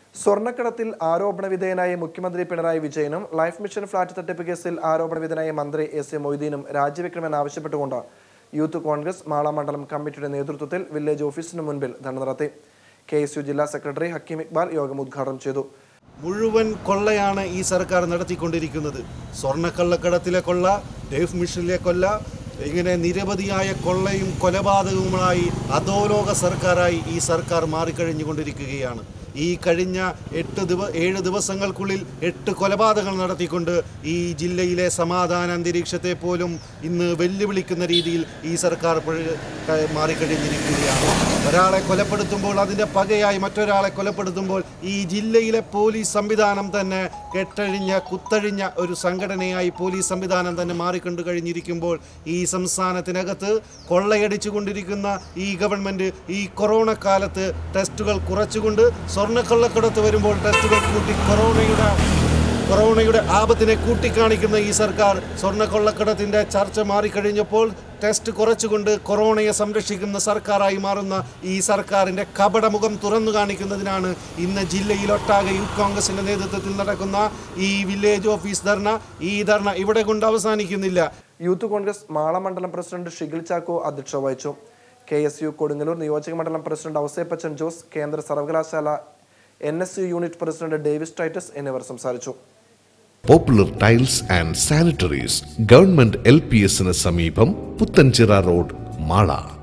സ്വർണ്ണക്കടത്തിൽ ആരോപണ വിധേയനായ മുഖ്യമന്ത്രി പിണറായി വിജയനും ലൈഫ് മിഷൻ ഫ്ളാറ്റ് തട്ടിപ്പ് കേസിൽ ആരോപണ വിധേയനായ മന്ത്രി എസ് എ മൊയ്തീനും രാജിവെക്കണമെന്നാവശ്യപ്പെട്ടുകൊണ്ട് യൂത്ത് കോൺഗ്രസ് മാള മണ്ഡലം കമ്മിറ്റിയുടെ നേതൃത്വത്തിൽ വില്ലേജ് ഓഫീസിന് മുൻപിൽ ധർണ നടത്തി കെ എസ് യു ജില്ലാ സെക്രട്ടറി ഹക്കീം ഇക്ബാൽ യോഗം ഉദ്ഘാടനം ചെയ്തു മുഴുവൻ കൊള്ളയാണ് ഈ സർക്കാർ നടത്തിക്കൊണ്ടിരിക്കുന്നത് സ്വർണ്ണക്കള്ളക്കടത്തിലെ കൊള്ള ലൈഫ് മിഷനിലെ കൊല്ല ഇങ്ങനെ നിരവധിയായ കൊള്ളയും കൊലപാതകവുമായി അധോലോക സർക്കാരായി ഈ സർക്കാർ മാറിക്കഴിഞ്ഞുകൊണ്ടിരിക്കുകയാണ് ഈ കഴിഞ്ഞ എട്ട് ദിവ ഏഴ് ദിവസങ്ങൾക്കുള്ളിൽ എട്ട് കൊലപാതകങ്ങൾ നടത്തിക്കൊണ്ട് ഈ ജില്ലയിലെ സമാധാന അന്തരീക്ഷത്തെ പോലും ഇന്ന് വെല്ലുവിളിക്കുന്ന രീതിയിൽ ഈ സർക്കാർ ഇപ്പോൾ ക- മാറിക്കഴിഞ്ഞിരിക്കുകയാണ് ഒരാളെ കൊലപ്പെടുത്തുമ്പോൾ അതിൻ്റെ പകയായി മറ്റൊരാളെ കൊലപ്പെടുത്തുമ്പോൾ ഈ ജില്ലയിലെ പോലീസ് സംവിധാനം തന്നെ കെട്ടഴിഞ്ഞ കുത്തഴിഞ്ഞ ഒരു സംഘടനയായി പോലീസ് സംവിധാനം തന്നെ മാറിക്കണ്ടു കഴിഞ്ഞിരിക്കുമ്പോൾ ഈ സംസ്ഥാനത്തിനകത്ത് കൊള്ളയടിച്ചു കൊണ്ടിരിക്കുന്ന ഈ ഗവൺമെൻറ് ഈ കൊറോണ കാലത്ത് ടെസ്റ്റുകൾ കുറച്ചുകൊണ്ട് സ്വർണ്ണക്കൊള്ളക്കടത്ത് വരുമ്പോൾ ടെസ്റ്റുകൾ കൂട്ടി കൊറോണയുടെ കൊറോണയുടെ ആപത്തിനെ കൂട്ടിക്കാണിക്കുന്ന ഈ സർക്കാർ സ്വർണ്ണക്കൊള്ളക്കടത്തിൻ്റെ ചർച്ച മാറിക്കഴിഞ്ഞപ്പോൾ ടെസ്റ്റ് കുറച്ചുകൊണ്ട് കൊറോണയെ സംരക്ഷിക്കുന്ന സർക്കാരായി മാറുന്ന ഈ സർക്കാരിൻ്റെ കപടമുഖം തുറന്നു കാണിക്കുന്നതിനാണ് ഇന്ന് ജില്ലയിലൊട്ടാകെ യൂത്ത് കോൺഗ്രസിൻ്റെ നേതൃത്വത്തിൽ നടക്കുന്ന ഈ വില്ലേജ് ഓഫീസ് ധർണ ഈ ധർണ ഇവിടെ കൊണ്ട് അവസാനിക്കുന്നില്ല യൂത്ത് കോൺഗ്രസ് മാള മണ്ഡലം പ്രസിഡന്റ് ഷിഗിൽ ചാക്കോ അധ്യക്ഷത വഹിച്ചു കെ എസ് യു കൊടുങ്ങല്ലൂർ നിയോജക മണ്ഡലം പ്രസിഡന്റ് ഔസേപ്പച്ചൻ ജോസ് കേന്ദ്ര സർവകലാശാല N S U unit president Davis Titus എന്നിവർ സംസാരിച്ചു popular tiles and sanitaries government L P എസിന് സമീപം പുത്തൻചിറ റോഡ് മാള